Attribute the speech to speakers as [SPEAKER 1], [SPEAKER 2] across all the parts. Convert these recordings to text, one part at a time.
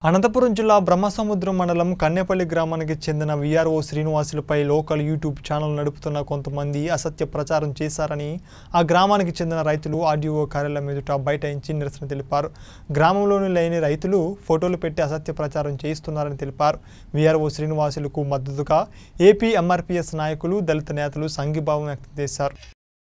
[SPEAKER 1] అనంతపురం జిల్లా బ్రహ్మసముద్రం మండలం కన్నెపల్లి గ్రామానికి చెందిన విఆర్ఓ శ్రీనివాసులపై లోకల్ యూట్యూబ్ ఛానల్ నడుపుతున్న కొంతమంది అసత్య ప్రచారం చేశారని ఆ గ్రామానికి చెందిన రైతులు ఆర్డీఓ కార్యాలయం ఎదుట బైఠాయించి నిరసన తెలిపారు గ్రామంలోని లేని రైతులు ఫోటోలు పెట్టి అసత్య ప్రచారం చేయిస్తున్నారని తెలిపారు విఆర్ఓ శ్రీనివాసులకు మద్దతుగా ఏపీ ఎంఆర్పీఎస్ నాయకులు దళిత నేతలు సంఘీభావం వ్యక్తం చేశారు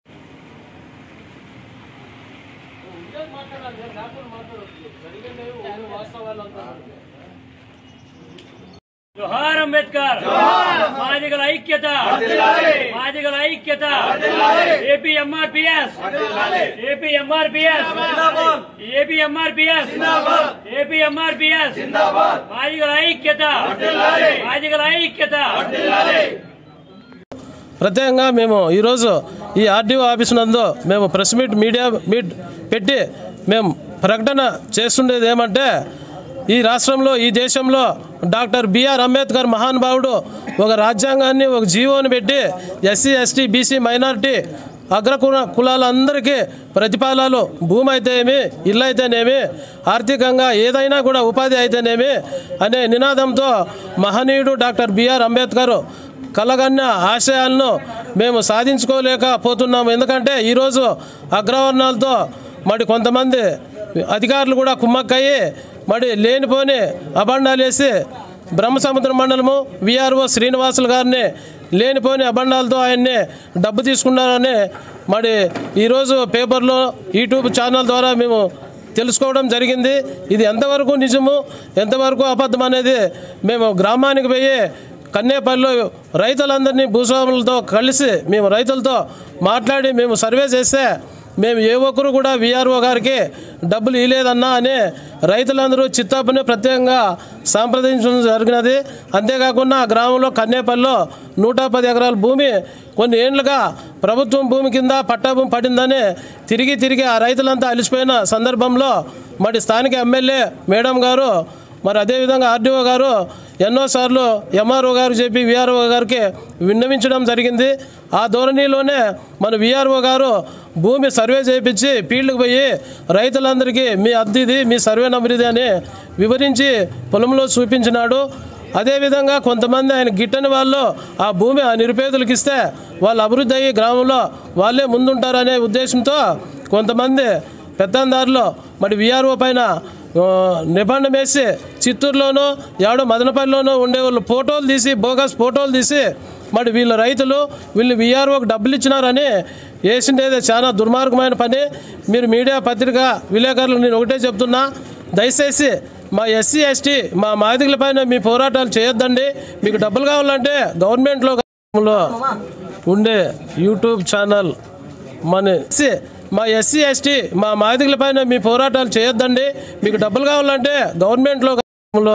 [SPEAKER 2] జోహార్ అంబేద్కర్ మాదిగల ఐక్యత మాదిగల ఐక్యత AP MRPS AP MRPS AP MRPS AP MRPS మాదిగల ఐక్యత మాదిగల ఐక్యత
[SPEAKER 3] ప్రత్యేకంగా మేము ఈరోజు ఈ ఆర్డీఓ ఆఫీస్ నందు మేము ప్రెస్ మీట్ మీడియా మీట్ పెట్టి మేము ప్రకటన చేస్తుండేది ఏమంటే ఈ రాష్ట్రంలో ఈ దేశంలో డాక్టర్ బిఆర్ అంబేద్కర్ మహానుభావుడు ఒక రాజ్యాంగాన్ని ఒక జీవోని పెట్టి ఎస్సీ ఎస్టీ బీసీ మైనారిటీ అగ్రకుల కులాలందరికీ ప్రతిఫలాలు భూమి అయితేనేమి ఇల్లు అయితేనేమి ఆర్థికంగా ఏదైనా కూడా ఉపాధి అయితేనేమి అనే నినాదంతో మహనీయుడు డాక్టర్ బిఆర్ అంబేద్కర్ కలగన్న ఆశయాలను మేము సాధించుకోలేకపోతున్నాము ఎందుకంటే ఈరోజు అగ్రవర్ణాలతో మరి కొంతమంది అధికారులు కూడా కుమ్మక్కయ్యి మరి లేనిపోని అబండాలు వేసి బ్రహ్మసముద్ర మండలము విఆర్ఓ శ్రీనివాసులు గారిని లేనిపోని అబండాలతో ఆయన్ని డబ్బు తీసుకున్నారని మరి ఈరోజు పేపర్లో యూట్యూబ్ ఛానల్ ద్వారా మేము తెలుసుకోవడం జరిగింది ఇది ఎంతవరకు నిజము ఎంతవరకు అబద్ధం అనేది మేము గ్రామానికి పోయి కన్నేపల్లిలో రైతులందరినీ భూస్వాములతో కలిసి మేము రైతులతో మాట్లాడి మేము సర్వే చేస్తే మేము ఏ ఒక్కరు కూడా విఆర్ఓ గారికి డబ్బులు ఇవ్వలేదన్నా అని రైతులందరూ చిత్తాపుని ప్రత్యేకంగా సంప్రదించడం జరిగినది అంతేకాకుండా ఆ గ్రామంలో కన్నేపల్లిలో నూట పది ఎకరాల భూమి కొన్ని ఏండ్లుగా ప్రభుత్వం భూమి కింద పట్టా భూమి పడిందని తిరిగి తిరిగి ఆ రైతులంతా అలిసిపోయిన సందర్భంలో మరి స్థానిక ఎమ్మెల్యే మేడం గారు మరి అదేవిధంగా ఆర్డీఓ గారు ఎన్నోసార్లు ఎంఆర్ఓ గారు చెప్పి విఆర్ఓ గారికి విన్నవించడం జరిగింది ఆ ధోరణిలోనే మన విఆర్ఓ గారు భూమి సర్వే చేయించి ఫీల్డ్కి పోయి రైతులందరికీ మీ అద్దిది మీ సర్వే నెంబర్ ఇది అని వివరించి పొలంలో చూపించినాడు అదేవిధంగా కొంతమంది ఆయన గిట్టని వాళ్ళు ఆ భూమి ఆ నిరుపేదలకు ఇస్తే వాళ్ళు అభివృద్ధి అయ్యి గ్రామంలో వాళ్ళే ముందుంటారనే ఉద్దేశంతో కొంతమంది పెత్తందారులు మరి విఆర్ఓ పైన ఆ, నిబంధన వేసి చిత్తూరులోనూ ఎవడో మదనపల్లిలోనూ ఉండే వాళ్ళు ఫోటోలు తీసి బోగస్ ఫోటోలు తీసి మరి వీళ్ళ రైతులు వీళ్ళు విఆర్ఓకి డబ్బులు ఇచ్చినారని వేసిండేది చాలా దుర్మార్గమైన పని మీరు మీడియా పత్రిక విలేకరులు నేను ఒకటే చెప్తున్నా దయచేసి మా ఎస్సీ ఎస్టీ మా మాదిగల పైన మీ పోరాటాలు చేయొద్దండి మీకు డబ్బులు కావాలంటే గవర్నమెంట్లో లో ఉండే యూట్యూబ్ ఛానల్ మన సి- మా ఎస్సీ ఎస్టీ మా మాదిగల పైన మీ పోరాటాలు చేయొద్దండి మీకు డబ్బులు కావాలంటే గవర్నమెంట్లో లో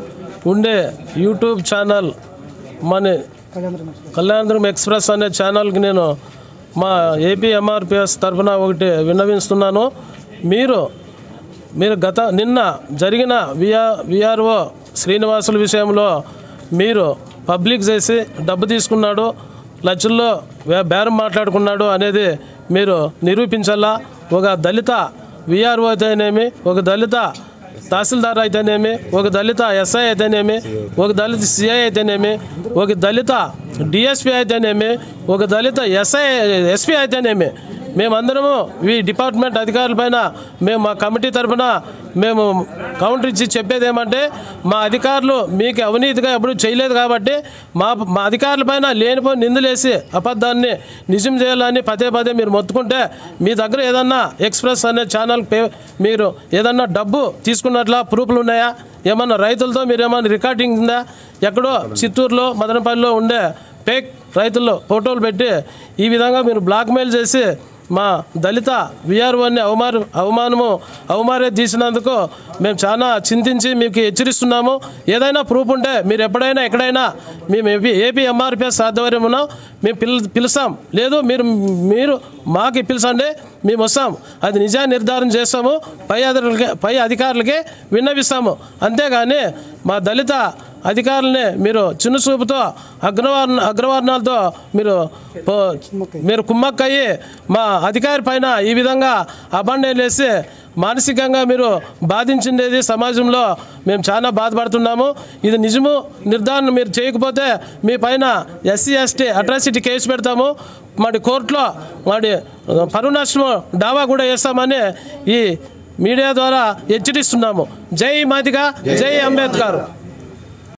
[SPEAKER 3] ఉండే యూట్యూబ్ ఛానల్ మన కళ్యాణదుర్గం ఎక్స్ప్రెస్ అనే ఛానల్కి నేను మా ఏపీ ఎంఆర్పిఎస్ తరఫున ఒకటి విన్నవిస్తున్నాను మీరు మీరు గత నిన్న జరిగిన విఆర్ విఆర్ఓ శ్రీనివాసుల విషయంలో మీరు పబ్లిక్ చేసి డబ్బు తీసుకున్నాడు లక్షల్లో వే- బేరం మాట్లాడుకున్నాడు అనేది మీరు నిరూపించాలా ఒక దళిత విఆర్ఓ అయితేనేమి ఒక దళిత తహసీల్దార్ అయితేనేమి ఒక దళిత ఎస్ఐ అయితేనేమి ఒక దళిత సిఐ అయితేనేమి ఒక దళిత డిఎస్పి అయితేనేమి ఒక దళిత ఎస్ఐ ఎస్పీ అయితేనేమి మేమందరము ఈ డిపార్ట్మెంట్ అధికారులపైన మేము మా కమిటీ తరఫున మేము కౌంటర్ ఇచ్చి చెప్పేది ఏమంటే మా అధికారులు మీకు అవినీతిగా ఎప్పుడు చేయలేదు కాబట్టి మా మా అధికారులపైన లేనిపోయి నిందులేసి అబద్ధాన్ని నిజం చేయాలని పదే పదే మీరు మొత్తుకుంటే మీ దగ్గర ఏదన్నా ఎక్స్ప్రెస్ అనే ఛానల్ పే మీరు ఏదన్నా డబ్బు తీసుకున్నట్లా ప్రూఫ్లు ఉన్నాయా ఏమన్నా రైతులతో మీరు ఏమన్నా రికార్డింగ్ ఉందా ఎక్కడో చిత్తూరులో మదనపల్లిలో ఉండే ఫేక్ రైతుల్లో ఫోటోలు పెట్టి ఈ విధంగా మీరు బ్లాక్మెయిల్ చేసి మా దళిత విఆర్ఓని అవమాన అవమానము అవమారే తీసినందుకు మేము చాలా చింతించి మీకు హెచ్చరిస్తున్నాము ఏదైనా ప్రూఫ్ ఉంటే మీరు ఎప్పుడైనా ఎక్కడైనా మేము ఏపీ ఏపీ ఎంఆర్పిఎస్ ఆధ్వర్యమున మేము పిల్ పిలుస్తాం లేదు మీరు మీరు మాకు పిలిచండి మేము వస్తాం అది నిజా నిర్ధారణ చేస్తాము పై అధికారులకి పై అధికారులకి విన్నవిస్తాము అంతేగాని మా దళిత అధికారులని మీరు చిన్న చూపుతో అగ్రవర్ణ అగ్రవర్ణాలతో మీరు పో- మీరు కుమ్మక్కయ్యి మా అధికారి పైన ఈ విధంగా అబండేలేసి మానసికంగా మీరు బాధించిండేది సమాజంలో మేము చాలా బాధపడుతున్నాము ఇది నిజము నిర్ధారణ మీరు చేయకపోతే మీ పైన ఎస్సీ ఎస్టీ అట్రాసిటీ కేసు పెడతాము మరి కోర్టులో మరి పరువు నష్టం దావా కూడా వేస్తామని ఈ మీడియా ద్వారా హెచ్చరిస్తున్నాము జై మాదిగా జై అంబేద్కర్